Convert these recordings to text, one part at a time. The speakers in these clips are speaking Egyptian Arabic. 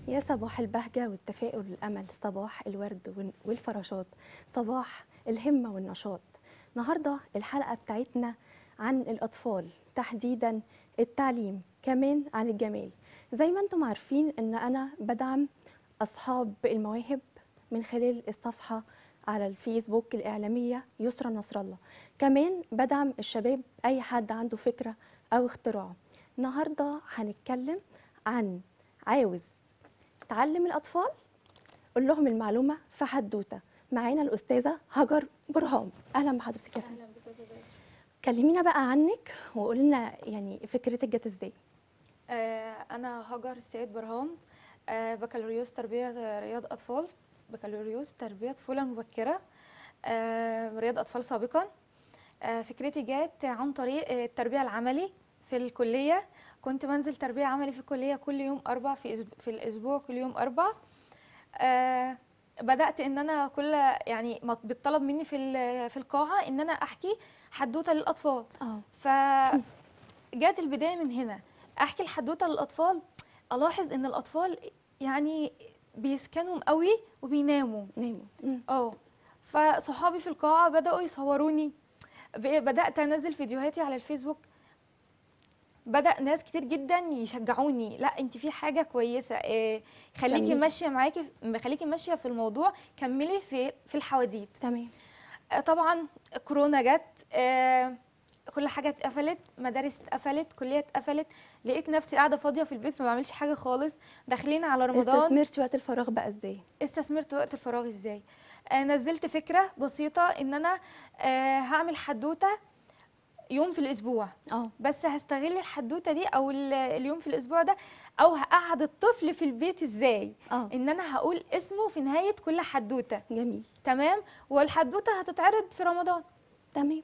يا صباح البهجة والتفاؤل والأمل صباح الورد وال- والفراشات صباح الهمة والنشاط النهاردة الحلقة بتاعتنا عن الأطفال تحديدا التعليم كمان عن الجمال زي ما انتم عارفين ان أنا بدعم أصحاب المواهب من خلال الصفحة على الفيسبوك الإعلامية يسرى نصر الله كمان بدعم الشباب أي حد عنده فكرة أو اختراع النهاردة هنتكلم عن عاوز تعلم الأطفال قول لهم المعلومة في حدوتة معانا الأستاذة هاجر برهام أهلا بحضرتك يا فندم اهلا بك يا استاذه يسرا كلمينا بقى عنك وقولي لنا يعني فكرتك جت ازاي آه انا هاجر السيد برهام آه بكالوريوس تربيه رياض اطفال بكالوريوس تربيه طفوله مبكره آه رياض اطفال سابقا آه فكرتي جت عن طريق آه، التربيه العملي في الكليه كنت بنزل تربيه عملي في الكليه كل يوم اربع في أسب... في الاسبوع كل يوم اربع آه بدات ان انا كل يعني ما بيطلب مني في ال- في القاعه ان انا احكي حدوته للاطفال اه فجات البدايه من هنا احكي الحدوته للاطفال الاحظ ان الاطفال يعني بيسكنوا قوي وبيناموا ناموا مم. اه فصحابي في القاعه بداوا يصوروني ب- بدات انزل فيديوهاتي على الفيسبوك بدا ناس كتير جدا يشجعوني لا انت في حاجه كويسه إيه خليكي كملي. ماشيه معاكي خليكي ماشيه في الموضوع كملي في في الحواديت تمام آه، طبعا كورونا جت آه، كل حاجه اتقفلت مدارس اتقفلت كليه اتقفلت لقيت نفسي قاعده فاضيه في البيت ما بعملش حاجه خالص داخلين على رمضان استثمرتي وقت الفراغ بقى ازاي استثمرت وقت الفراغ ازاي آه، نزلت فكره بسيطه ان انا آه، هعمل حدوته يوم في الاسبوع اه بس هستغل الحدوته دي او ال- اليوم في الاسبوع ده او هقعد الطفل في البيت ازاي اه ان انا هقول اسمه في نهايه كل حدوته جميل تمام والحدوته هتتعرض في رمضان تمام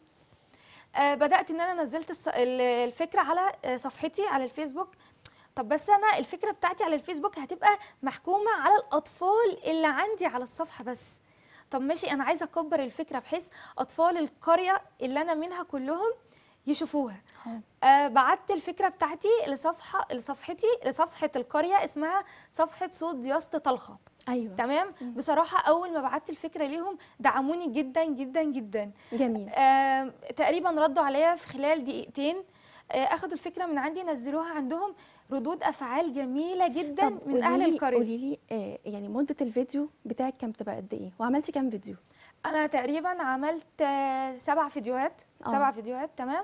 آه، بدات ان انا نزلت الص- ال- الفكره على آه، صفحتي على الفيسبوك طب بس انا الفكره بتاعتي على الفيسبوك هتبقى محكومه على الاطفال اللي عندي على الصفحه بس طب ماشي انا عايزه اكبر الفكره بحيث اطفال القريه اللي انا منها كلهم يشوفوها اه آه بعت الفكره بتاعتي لصفحه لصفحتي لصفحه القريه اسمها صفحه صوت دياسة طلخه ايوه تمام بصراحه اول ما بعت الفكره ليهم دعموني جدا جدا جدا جميل آم، تقريبا ردوا عليا في خلال دقيقتين آه، اخدوا الفكره من عندي نزلوها عندهم ردود افعال جميله جدا طب من اهل القريه قولي لي آه يعني مدة الفيديو بتاعك كام تبقى قد ايه وعملتي كام فيديو انا تقريبا عملت آه، سبع فيديوهات آه. سبع فيديوهات تمام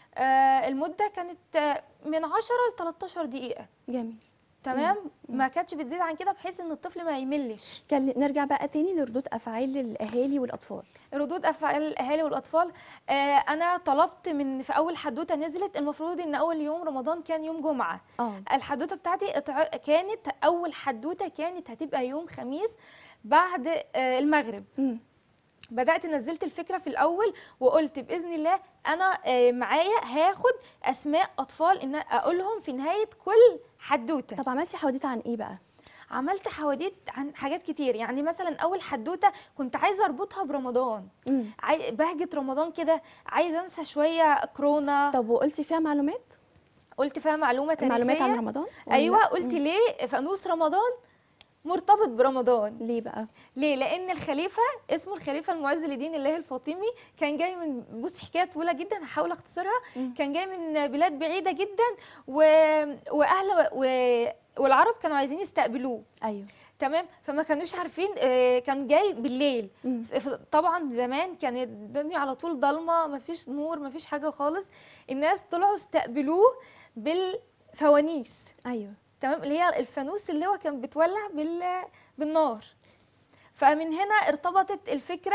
آه، المده كانت آه، من 10 ل 13 دقيقه جميل تمام ما كانتش بتزيد عن كده بحيث ان الطفل ما يملش كان نرجع بقى تاني لردود افعال الاهالي والاطفال ردود افعال الاهالي والاطفال آه انا طلبت من في اول حدوته نزلت المفروض ان اول يوم رمضان كان يوم جمعه اه الحدوته بتاعتي اتع- كانت اول حدوته كانت هتبقى يوم خميس بعد آه، المغرب مم. بدات نزلت الفكره في الاول وقلت باذن الله انا آه، معايا هاخد اسماء اطفال ان اقولهم في نهايه كل حدوته طب عملتي حواديت عن ايه بقى عملت حواديت عن حاجات كتير يعني مثلا اول حدوته كنت عايزه اربطها برمضان مم. عاي... بهجه رمضان كده عايزه انسى شويه كورونا طب وقلتي فيها معلومات قلت فيها معلومه تاريخيه معلومات عن رمضان ولا ايوه لأ؟ قلت مم. ليه فانوس رمضان مرتبط برمضان ليه بقى ليه لان الخليفه اسمه الخليفه المعز لدين الله الفاطمي كان جاي من بص حكايه طويله جدا هحاول اختصرها مم. كان جاي من بلاد بعيده جدا و... واهل و... والعرب كانوا عايزين يستقبلوه ايوه تمام فما كانوش عارفين آه، كان جاي بالليل مم. ف- ف- طبعا زمان كانت الدنيا على طول ضلمه مفيش نور مفيش حاجه خالص الناس طلعوا استقبلوه بالفوانيس ايوه تمام اللي هي الفانوس اللي هو كان بتولع بال بالنار فمن هنا ارتبطت الفكره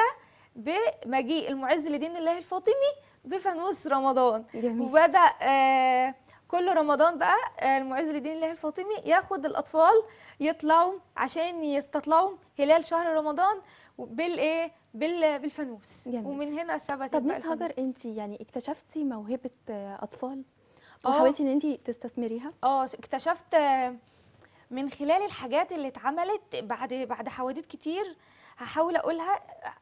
بمجيء المعز لدين الله الفاطمي بفانوس رمضان جميل وبدا آه كل رمضان بقى آه المعز لدين الله الفاطمي ياخد الاطفال يطلعوا عشان يستطلعوا هلال شهر رمضان بالايه بال بالفانوس جميل. ومن هنا ثبتت طب بقى مس الفانوس. هاجر انت يعني اكتشفتي موهبه آه، اطفال آه. وحاولتي ان انت تستثمريها اه اكتشفت آه، من خلال الحاجات اللي اتعملت بعد بعد حواديت كتير هحاول اقولها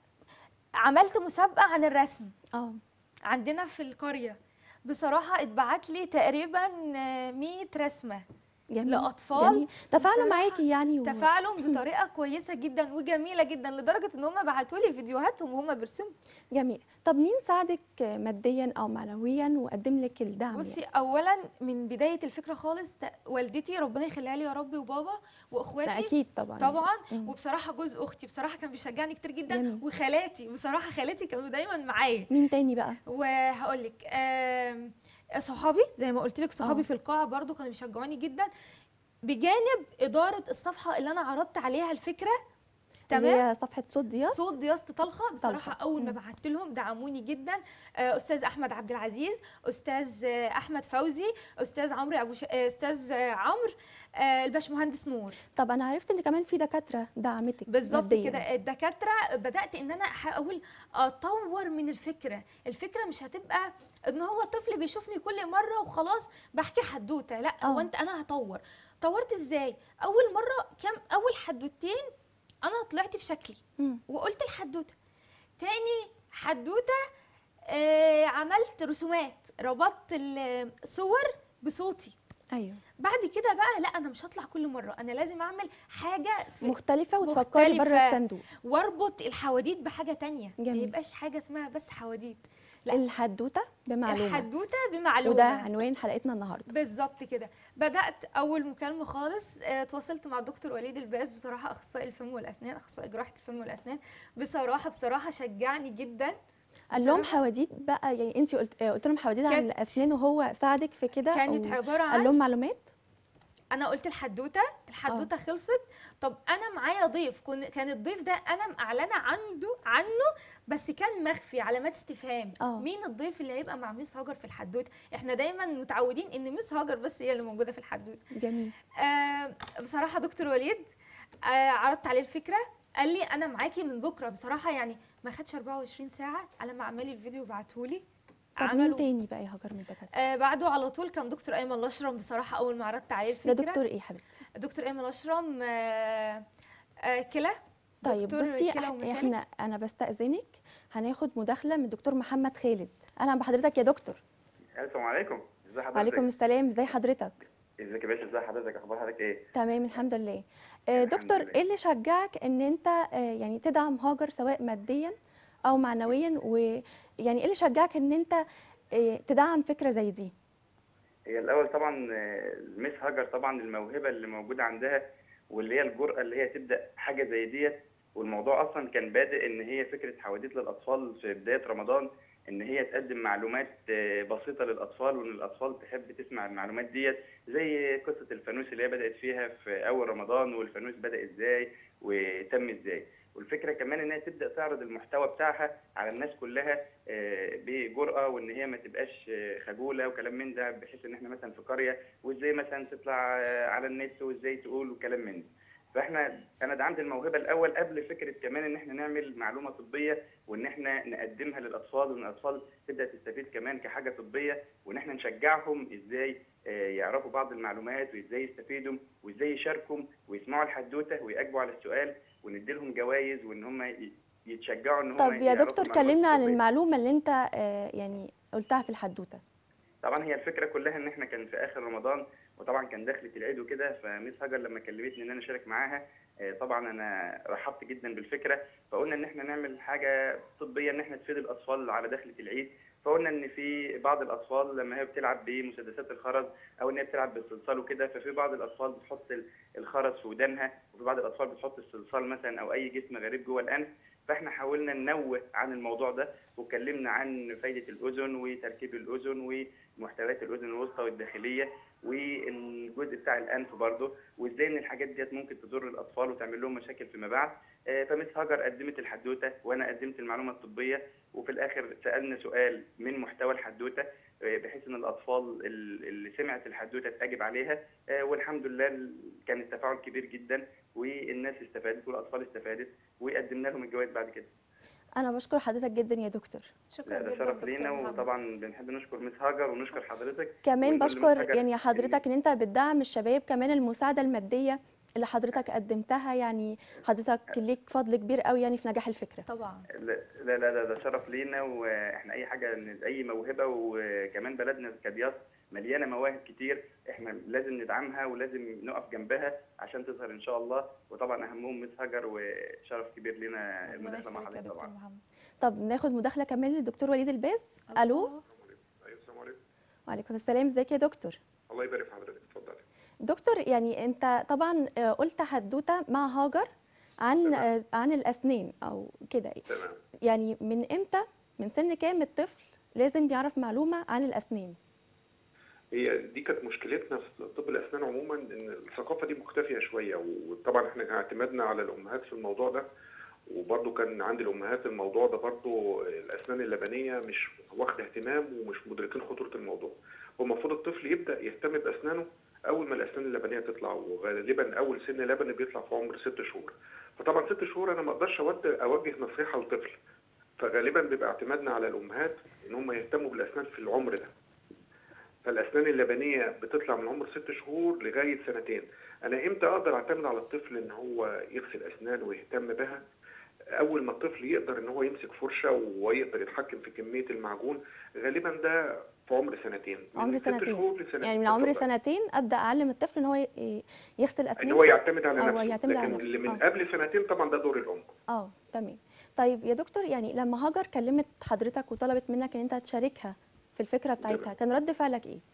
عملت مسابقه عن الرسم اه عندنا في القريه بصراحه اتبعت لي تقريبا آه، 100 رسمه جميل لاطفال جميل تفاعلوا بصراحة معاكي يعني و... تفاعلهم بطريقه كويسه جدا وجميله جدا لدرجه ان هم بعتوا لي فيديوهاتهم وهم بيرسموا جميل طب مين ساعدك ماديا او معنويا وقدم لك الدعم بصي يعني؟ اولا من بدايه الفكره خالص ت- والدتي ربنا يخليها لي يا رب وبابا ده واخواتي اكيد طبعا طبعا مم. وبصراحه جوز اختي بصراحه كان بيشجعني كتير جدا جميل. وخالاتي بصراحه خالاتي كانوا دايما معايا مين تاني بقى وهقول لك آم، صحابي زي ما قلت لك صحابي آه. في القاعه برضو كانوا بيشجعوني جدا بجانب اداره الصفحه اللي انا عرضت عليها الفكره اللي تمام هي صفحه صوت ضياء صوت دياسة طلخه بصراحه طلخة. اول ما مم. بعت لهم دعموني جدا آه، استاذ احمد عبد العزيز استاذ آه، احمد فوزي استاذ عمرو ابو ش... آه، استاذ آه، عمرو آه، الباشمهندس نور طب انا عرفت ان كمان في دكاتره دعمتك بالظبط مادياً. كده الدكاتره بدات ان انا احاول اطور من الفكره الفكره مش هتبقى ان هو طفل بيشوفني كل مره وخلاص بحكي حدوته لا هو آه. انت انا هطور طورت ازاي اول مره كام اول حدوتين انا طلعت بشكلي مم. وقلت الحدوته تاني حدوته آه عملت رسومات ربطت الصور بصوتي ايوه بعد كده بقى لا انا مش هطلع كل مره انا لازم اعمل حاجه في مختلفه وتفكري بره مختلفة. الصندوق واربط الحواديت بحاجه تانية ما جميل. يبقاش حاجه اسمها بس حواديت لا الحدوته بمعلومه الحدوته بمعلومه وده عنوان حلقتنا النهارده بالظبط كده بدات اول مكالمه خالص آه، تواصلت مع الدكتور وليد الباز بصراحه اخصائي الفم والاسنان اخصائي جراحه الفم والاسنان بصراحه بصراحه شجعني جدا قال لهم بصراحة حواديت بقى يعني انت قلت آه، قلت لهم حواديت عن كانت- الاسنان وهو ساعدك في كده كانت أو عباره قال عن لهم معلومات انا قلت الحدوته الحدوته خلصت طب انا معايا ضيف كن- كان الضيف ده انا معلنه عنده عنه بس كان مخفي علامات استفهام آه. مين الضيف اللي هيبقى مع ميس هاجر في الحدوته احنا دايما متعودين ان ميس هاجر بس هي اللي موجوده في الحدوته جميل آه بصراحه دكتور وليد آه عرضت عليه الفكره قال لي انا معاكي من بكره بصراحه يعني ما خدش 24 ساعه على ما عمل لي الفيديو وبعتهولي طب مين تاني بقى يا هاجر من الدكاتره آه بعده على طول كان دكتور ايمن الاشرم بصراحه اول ما عرضت عليه ده الفكره دكتور ايه حبيبتي دكتور ايمن الاشرم آه آه كلى طيب دكتور بصي كلى إح- ومسالك. احنا انا بستأذنك هناخد مداخله من الدكتور محمد خالد اهلا بحضرتك يا دكتور السلام عليكم ازي حضرتك وعليكم السلام ازي حضرتك ازيك يا باشا ازي حضرتك اخبار حضرتك ايه تمام الحمد لله آه، الحمد دكتور لله. ايه اللي شجعك ان انت آه، يعني تدعم هاجر سواء ماديا او معنويا ويعني ايه اللي شجعك ان انت آه، تدعم فكره زي دي هي الاول طبعا آه، الميس هاجر طبعا الموهبه اللي موجوده عندها واللي هي الجرأه اللي هي تبدا حاجه زي ديت والموضوع اصلا كان بادئ ان هي فكره حواديت للاطفال في بدايه رمضان ان هي تقدم معلومات آه، بسيطه للاطفال وان الاطفال تحب تسمع المعلومات ديت زي قصه الفانوس اللي هي بدات فيها في اول رمضان والفانوس بدا ازاي وتم ازاي والفكره كمان ان هي تبدا تعرض المحتوى بتاعها على الناس كلها آه، بجرأه وان هي ما تبقاش آه، خجوله وكلام من ده بحيث ان احنا مثلا في قريه وازاي مثلا تطلع آه، على النت وازاي تقول وكلام من ده فاحنا انا دعمت الموهبه الاول قبل فكره كمان ان احنا نعمل معلومه طبيه وان احنا نقدمها للاطفال وان الاطفال تبدا تستفيد كمان كحاجه طبيه وان احنا نشجعهم ازاي آه، يعرفوا بعض المعلومات وازاي يستفيدوا وازاي يشاركوا ويسمعوا الحدوته ويجاوبوا على السؤال وندي لهم جوائز وان هم ي- يتشجعوا ان هم طب يا يعرفوا دكتور المعلومات كلمنا عن الطبية. المعلومه اللي انت آه، يعني قلتها في الحدوته طبعا هي الفكره كلها ان احنا كان في اخر رمضان وطبعا كان دخلة العيد وكده فميس هاجر لما كلمتني ان انا اشارك معاها آه، طبعا انا رحبت جدا بالفكره فقلنا ان احنا نعمل حاجه طبيه ان احنا تفيد الاطفال على دخلة العيد فقلنا ان في بعض الاطفال لما هي بتلعب بمسدسات الخرز او ان هي بتلعب بالصلصال وكده ففي بعض الاطفال بتحط ال- الخرز في ودانها وفي بعض الاطفال بتحط الصلصال مثلا او اي جسم غريب جوه الانف فاحنا حاولنا ننوه عن الموضوع ده واتكلمنا عن فايده الاذن وتركيب الاذن ومحتويات الاذن الوسطى والداخليه والجزء بتاع الانف برضه وازاي ان الحاجات ديت ممكن تضر الاطفال وتعمل لهم مشاكل فيما بعد آه، فمس هاجر قدمت الحدوته وانا قدمت المعلومه الطبيه وفي الاخر سالنا سؤال من محتوى الحدوته آه، بحيث ان الاطفال ال- اللي سمعت الحدوته تجب عليها آه، والحمد لله ال- كان التفاعل كبير جدا والناس استفادت والاطفال استفادت وقدمنا لهم الجوائز بعد كده انا بشكر حضرتك جدا يا دكتور شكرا لا ده جدا شرف دكتور لينا محمد. وطبعا بنحب نشكر مس هاجر ونشكر حضرتك كمان ونقول لمس بشكر هاجر يعني إن- حضرتك ان انت بتدعم الشباب كمان المساعده الماديه اللي حضرتك قدمتها يعني حضرتك ليك فضل كبير قوي يعني في نجاح الفكره طبعا لا لا لا ده شرف لينا واحنا اي حاجه اي موهبه وكمان بلدنا كدياس مليانه مواهب كتير احنا لازم ندعمها ولازم نقف جنبها عشان تظهر ان شاء الله وطبعا اهمهم مس هاجر وشرف كبير لنا ربنا المداخله مع يخليك يا حضرتك دكتور طبعا محمد طب ناخد مداخله كمان للدكتور وليد الباز الو ايوه السلام عليكم وعليكم السلام ازيك يا دكتور الله يبارك في حضرتك اتفضلي دكتور يعني انت طبعا آه، قلت حدوته مع هاجر عن تمام. آه، عن الاسنان او كده تمام يعني من امتى من سن كام الطفل لازم يعرف معلومه عن الاسنان هي دي كانت مشكلتنا في طب الاسنان عموما ان الثقافه دي مختفيه شويه وطبعا احنا كان اعتمادنا على الامهات في الموضوع ده وبرضه كان عند الامهات الموضوع ده برضه الاسنان اللبنيه مش واخده اهتمام ومش مدركين خطوره الموضوع هو المفروض الطفل يبدا يهتم باسنانه اول ما الاسنان اللبنيه تطلع وغالبا اول سن لبني بيطلع في عمر ست شهور فطبعا ست شهور انا ما اقدرش أود- اوجه نصيحه لطفل فغالبا بيبقى اعتمادنا على الامهات ان هم يهتموا بالاسنان في العمر ده فالاسنان اللبنيه بتطلع من عمر ست شهور لغايه سنتين انا امتى اقدر اعتمد على الطفل ان هو يغسل اسنانه ويهتم بها اول ما الطفل يقدر ان هو يمسك فرشه ويقدر يتحكم في كميه المعجون غالبا ده في عمر سنتين من عمر ست سنتين. شهور لسنتين يعني من عمر اتفضل. سنتين ابدا اعلم الطفل ان هو ي- يغسل ان اسنانه هو يعتمد على أو نفسه يعتمد على لكن نفسه. اللي من آه. قبل سنتين طبعا ده دور الام اه تمام طيب يا دكتور يعني لما هاجر كلمت حضرتك وطلبت منك ان انت تشاركها في الفكره بتاعتها كان رد فعلك ايه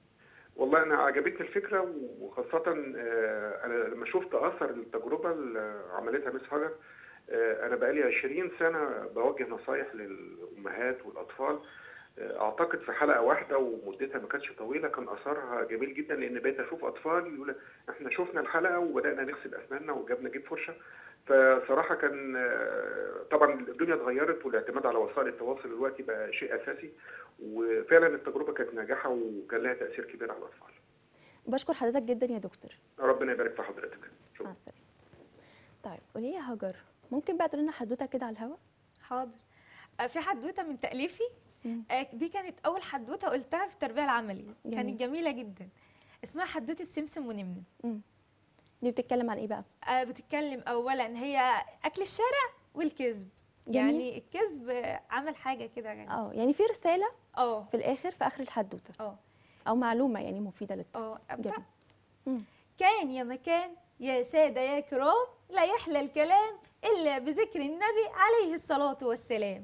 والله انا عجبتني الفكره وخاصه آه، انا لما شفت اثر التجربه اللي عملتها مس هاجر آه، انا بقالي 20 سنه بوجه نصايح للامهات والاطفال آه، اعتقد في حلقه واحده ومدتها ما كانتش طويله كان اثرها جميل جدا لان بقيت اشوف اطفال يقول احنا شفنا الحلقه وبدانا نغسل اسناننا وجبنا نجيب فرشه فصراحه كان آه، طبعا الدنيا اتغيرت والاعتماد على وسائل التواصل دلوقتي بقى شيء اساسي وفعلا التجربه كانت ناجحه وكان لها تاثير كبير على الاطفال بشكر حضرتك جدا يا دكتور ربنا يبارك في حضرتك مع شكرا السلامه طيب قولي لي يا هاجر ممكن بقى تقول لنا حدوته كده على الهوا حاضر آه، في حدوته من تأليفي مم. آه، دي كانت أول حدوته قلتها في التربية العملية جميل. كانت جميلة جدا اسمها حدوتة سمسم ونمنم مم. دي بتتكلم عن ايه بقى آه، بتتكلم أولا هي أكل الشارع والكذب جميل. يعني الكذب آه، عمل حاجة كده يعني اه يعني في رساله اه في الاخر في اخر الحدوته اه او معلومه يعني مفيده للطفل اه أبدأ جميل مم. كان يا مكان يا سادة يا كرام لا يحلى الكلام إلا بذكر النبي عليه الصلاة والسلام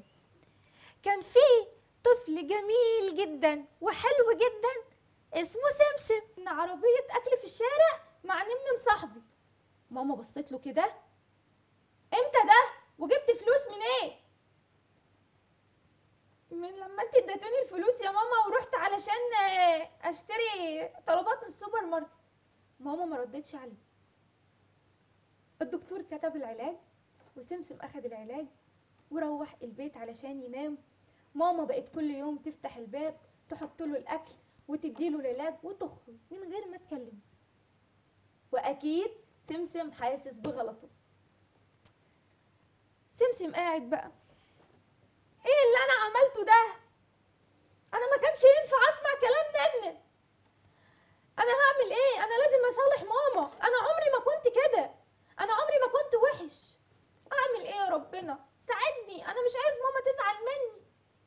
كان في طفل جميل جدا وحلو جدا اسمه سمسم من عربية أكل في الشارع مع نمنم صاحبي ماما بصت له كده امتى ده وجبت فلوس من ايه من لما انت اديتوني الفلوس يا ماما ورحت علشان آه، اشتري طلبات من السوبر ماركت ماما ما ردتش عليه الدكتور كتب العلاج وسمسم اخد العلاج وروح البيت علشان ينام ماما بقت كل يوم تفتح الباب تحط له الاكل وتديله العلاج وتخرج من غير ما تكلمه واكيد سمسم حاسس بغلطه سمسم قاعد بقى ايه اللي انا عملته ده انا ما كانش ينفع اسمع كلام نمنم انا هعمل ايه انا لازم اصالح ماما انا عمري ما كنت كده انا عمري ما كنت وحش اعمل ايه يا ربنا ساعدني انا مش عايز ماما تزعل مني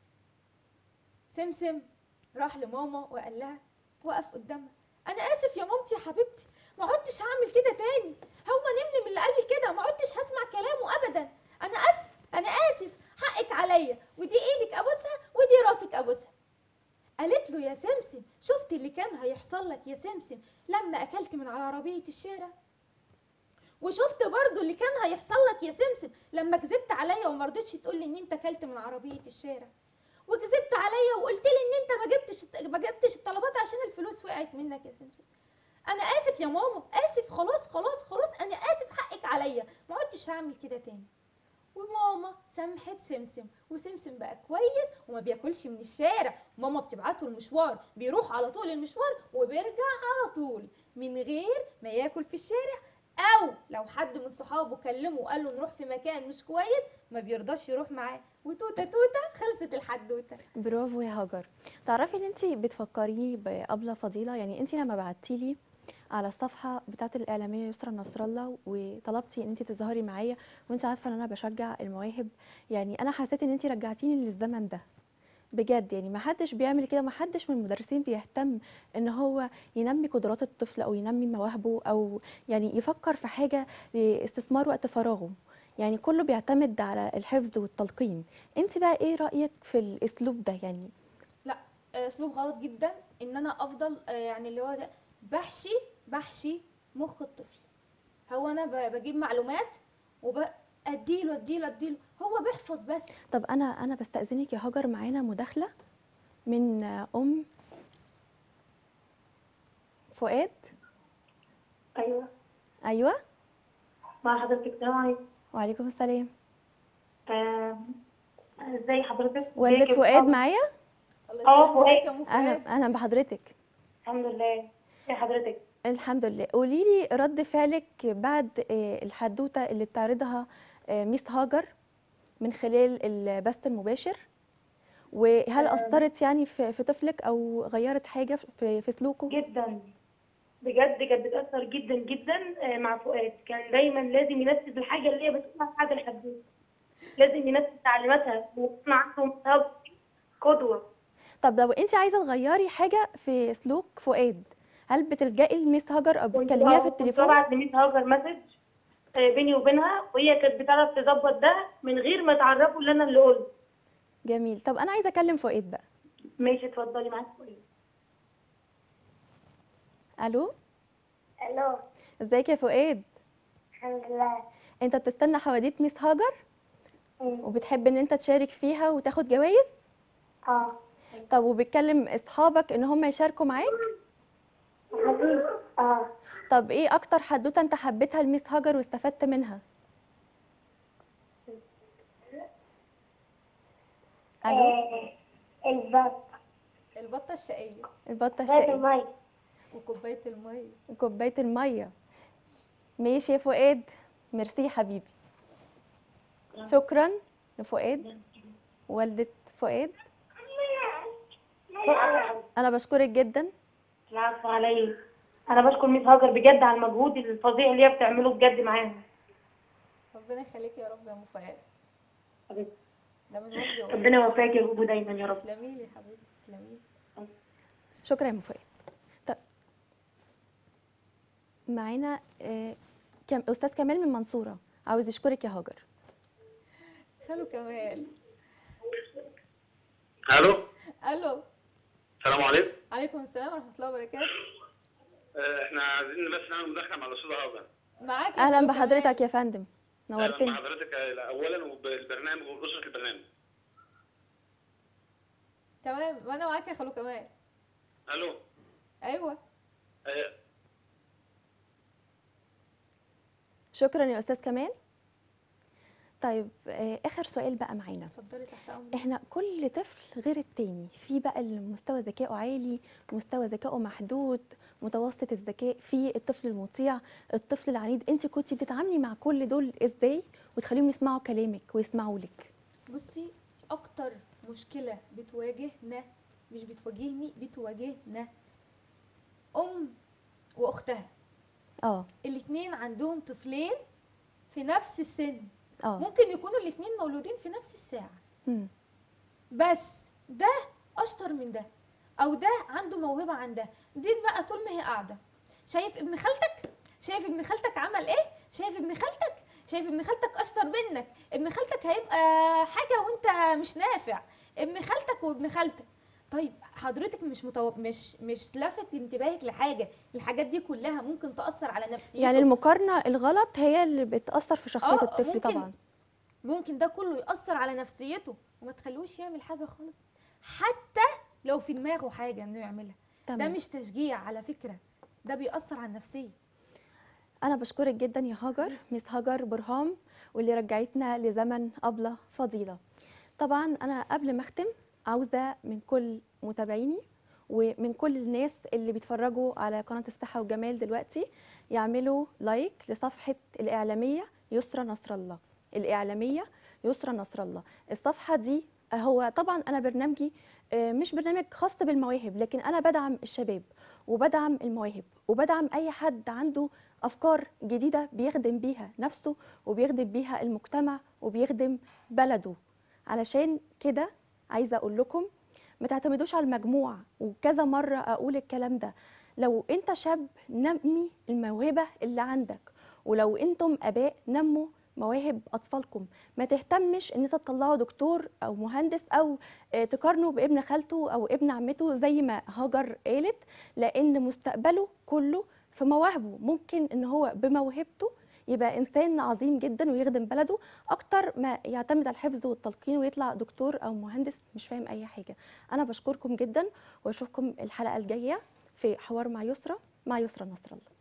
سمسم راح لماما وقال لها وقف قدامها انا اسف يا مامتي يا حبيبتي ما عدتش هعمل كده تاني هو نمنم اللي قال لي كده ما عدتش هسمع كلامه ابدا انا اسف انا اسف حقك عليا ودي ايدك ابوسها ودي راسك ابوسها قالت له يا سمسم شفت اللي كان هيحصل لك يا سمسم لما اكلت من على عربيه الشارع وشفت برضو اللي كان هيحصل لك يا سمسم لما كذبت عليا وما رضيتش تقول لي ان انت اكلت من عربيه الشارع وكذبت عليا وقلت لي ان انت ما جبتش ما جبتش الطلبات عشان الفلوس وقعت منك يا سمسم انا اسف يا ماما اسف خلاص خلاص خلاص انا اسف حقك عليا ما عدتش هعمل كده تاني وماما سامحت سمسم وسمسم بقى كويس وما بياكلش من الشارع ماما بتبعته المشوار بيروح على طول المشوار وبيرجع على طول من غير ما ياكل في الشارع او لو حد من صحابه كلمه وقال له نروح في مكان مش كويس ما بيرضاش يروح معاه وتوته توته خلصت الحدوته برافو يا هاجر تعرفي ان انت بتفكريني بأبلة فضيلة يعني انت لما بعتي لي على الصفحة بتاعت الإعلامية يسرا نصر الله وطلبتي ان انت تظهري معايا وانت عارفة ان انا بشجع المواهب يعني انا حسيت ان انت رجعتيني للزمن ده بجد يعني ما حدش بيعمل كده ما حدش من المدرسين بيهتم ان هو ينمي قدرات الطفل او ينمي مواهبه او يعني يفكر في حاجه لاستثمار وقت فراغه يعني كله بيعتمد على الحفظ والتلقين انت بقى ايه رايك في الاسلوب ده يعني لا آه، اسلوب غلط جدا ان انا افضل آه، يعني اللي هو ده بحشي بحشي مخ الطفل هو انا ب- بجيب معلومات وبديله اديله اديله هو بيحفظ بس طب انا انا بستاذنك يا هاجر معانا مداخله من ام فؤاد ايوه ايوه مع حضرتك السلام عليكم وعليكم السلام آم، ازي حضرتك ازيك والدة يا فؤاد أستاذ؟ معايا الله اه، يسلمك ازيك يا فؤاد. ام اهلا فؤاد اهلا بحضرتك الحمد لله ازي حضرتك الحمد لله قولي لي رد فعلك بعد آه، الحدوته اللي بتعرضها آه، ميس هاجر من خلال البث المباشر وهل اثرت يعني في في طفلك او غيرت حاجه في في سلوكه جدا بجد كانت بتأثر جدا جدا آه، مع فؤاد كان دايما لازم ينفذ الحاجة اللي هي بتسمع بعد الحدوث لازم ينفذ تعليماتها ويكون عنده مستوى قدوة طب لو انت عايزه تغيري حاجه في سلوك فؤاد هل بتلجئي لميس هاجر او كنت بتكلميها في كنت التليفون ببعت لميس هاجر مسج آه، بيني وبينها وهي كانت بتعرف تظبط ده من غير ما تعرفه اللي انا اللي قلت جميل طب انا عايزه اكلم فؤاد بقى ماشي اتفضلي معاك فؤاد الو الو ازيك يا فؤاد الحمد لله انت بتستنى حواديت ميس هاجر وبتحب ان انت تشارك فيها وتاخد جوائز اه طب وبتكلم اصحابك ان هم يشاركوا معاك حبيبي اه طب ايه اكتر حدوته انت حبيتها لميس هاجر واستفدت منها الو البط البطه الشقيه البطه الشقيه المي وكوبايه الميه وكوبايه الميه ماشي يا فؤاد ميرسي يا حبيبي شكرا لفؤاد والدة فؤاد انا بشكرك جدا العفو عليا انا بشكر ميس هاجر بجد على المجهود الفظيع اللي هي بتعمله بجد معاهم ربنا يخليك يا رب يا ام فؤاد حبيبتي. ده من وجهي وقلبي. ربنا يوفقك يا بوبو دايما يا رب تسلمي لي يا حبيبتي تسلمي لي شكرا يا ام فؤاد طب معانا آه، كم استاذ كمال من المنصوره عاوز يشكرك يا هاجر خالو كمال الو الو السلام عليكم عليكم السلام ورحمه الله وبركاته آه، احنا عايزين بس نعمل مداخله مع الاستاذ هاجر معاك يا اهلا خالو بحضرتك كمال. يا فندم اهلا نورتني بحضرتك آه، اولا وبالبرنامج وباسره البرنامج تمام وانا معاك يا خالو كمال الو ايوه آه، شكرا يا استاذ كمال طيب آه، اخر سؤال بقى معانا اتفضلي تحت امرك احنا كل طفل غير التاني في بقى اللي مستوى ذكائه عالي مستوى ذكائه محدود متوسط الذكاء في الطفل المطيع الطفل العنيد انت كنتي بتتعاملي مع كل دول ازاي وتخليهم يسمعوا كلامك ويسمعوا لك بصي اكتر مشكله بتواجهنا مش بتواجهني بتواجهنا ام واختها اه الاتنين عندهم طفلين في نفس السن اه ممكن يكونوا الاتنين مولودين في نفس الساعه مم. بس ده اشطر من ده او ده عنده موهبه عن ده دي بقى طول ما هي قاعده شايف ابن خالتك شايف ابن خالتك عمل ايه شايف ابن خالتك شايف ابن خالتك اشطر منك ابن خالتك هيبقى حاجه وانت مش نافع ابن خالتك وابن خالتك طيب حضرتك مش متو... مش مش لافت انتباهك لحاجه الحاجات دي كلها ممكن تاثر على نفسيته يعني المقارنه الغلط هي اللي بتاثر في شخصيه آه، الطفل ممكن. طبعا ممكن ده كله يأثر على نفسيته وما تخلوش يعمل حاجة خالص حتى لو في دماغه حاجة انه يعملها ده تمام مش تشجيع على فكرة ده بيأثر على النفسية انا بشكرك جدا يا هاجر مس هاجر برهام واللي رجعتنا لزمن ابله فضيله طبعا انا قبل ما اختم عاوزه من كل متابعيني ومن كل الناس اللي بيتفرجوا على قناه الصحه والجمال دلوقتي يعملوا لايك لصفحه الاعلاميه يسرى نصر الله الاعلاميه يسرى نصر الله الصفحه دي هو طبعا انا برنامجي آه، مش برنامج خاص بالمواهب لكن انا بدعم الشباب وبدعم المواهب وبدعم اي حد عنده افكار جديده بيخدم بيها نفسه وبيخدم بيها المجتمع وبيخدم بلده علشان كده عايزه اقول لكم ما تعتمدوش على المجموع وكذا مره اقول الكلام ده لو انت شاب نمي الموهبه اللي عندك ولو انتم اباء نموا مواهب اطفالكم ما تهتمش ان انت تطلعه دكتور او مهندس او آه، تقارنه بابن خالته او ابن عمته زي ما هاجر قالت لان مستقبله كله في مواهبه ممكن ان هو بموهبته يبقى انسان عظيم جدا ويخدم بلده اكتر ما يعتمد على الحفظ والتلقين ويطلع دكتور او مهندس مش فاهم اي حاجه انا بشكركم جدا واشوفكم الحلقه الجايه في حوار مع يسرى مع يسرى نصر الله